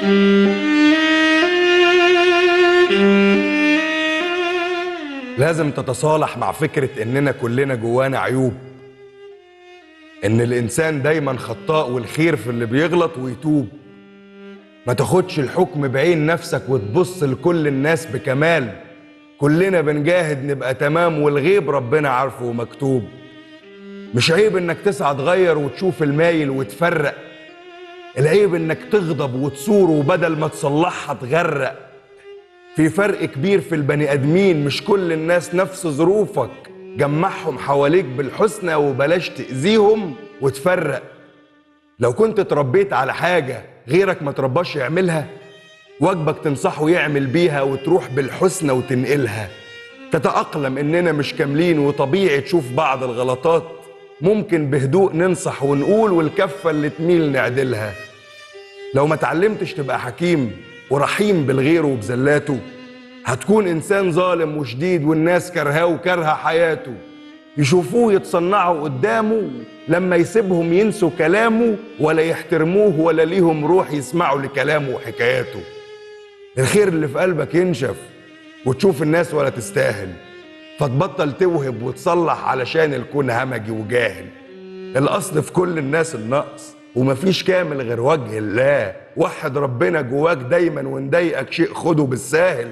لازم تتصالح مع فكرة إننا كلنا جوانا عيوب إن الإنسان دايما خطاء والخير في اللي بيغلط ويتوب ما تاخدش الحكم بعين نفسك وتبص لكل الناس بكمال كلنا بنجاهد نبقى تمام والغيب ربنا عارفه ومكتوب مش عيب انك تسعى تغير وتشوف المايل وتفرق العيب انك تغضب وتصور وبدل ما تصلحها تغرق في فرق كبير في البني ادمين مش كل الناس نفس ظروفك جمعهم حواليك بالحسنى وبلاش تأذيهم وتفرق لو كنت اتربيت على حاجة غيرك ما ترباش يعملها واجبك تنصحه يعمل بيها وتروح بالحسنى وتنقلها تتأقلم إننا مش كاملين وطبيعي تشوف بعض الغلطات ممكن بهدوء ننصح ونقول والكفة اللي تميل نعدلها لو ما تعلمتش تبقى حكيم ورحيم بالغير وبزلاته هتكون إنسان ظالم وشديد والناس كرهاه وكارهة حياته يشوفوه يتصنعوا قدامه لما يسيبهم ينسوا كلامه ولا يحترموه ولا ليهم روح يسمعوا لكلامه وحكاياته الخير اللي في قلبك ينشف وتشوف الناس ولا تستاهل فتبطل توهب وتصلح علشان الكون همجي وجاهل الأصل في كل الناس النقص ومفيش كامل غير وجه الله وحد ربنا جواك دايما ونضايقك شيء خده بالساهل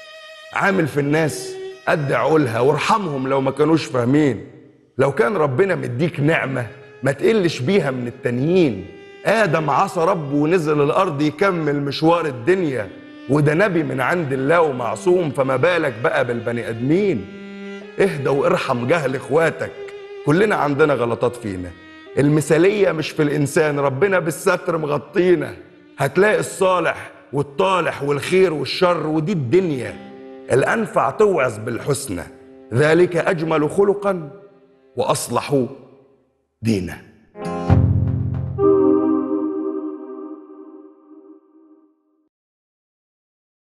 عامل في الناس قد عقولها وارحمهم لو ما كانوش فاهمين لو كان ربنا مديك نعمة ما تقلش بيها من التانيين آدم عصى ربه ونزل الأرض يكمل مشوار الدنيا وده نبي من عند الله ومعصوم فما بالك بقى بالبني آدمين اهدى وارحم جهل اخواتك كلنا عندنا غلطات فينا المثالية مش في الإنسان ربنا بالستر مغطينا هتلاقي الصالح والطالح والخير والشر ودي الدنيا الأنفع توعظ بالحسنى ذلك أجمل خلقا وأصلح دينا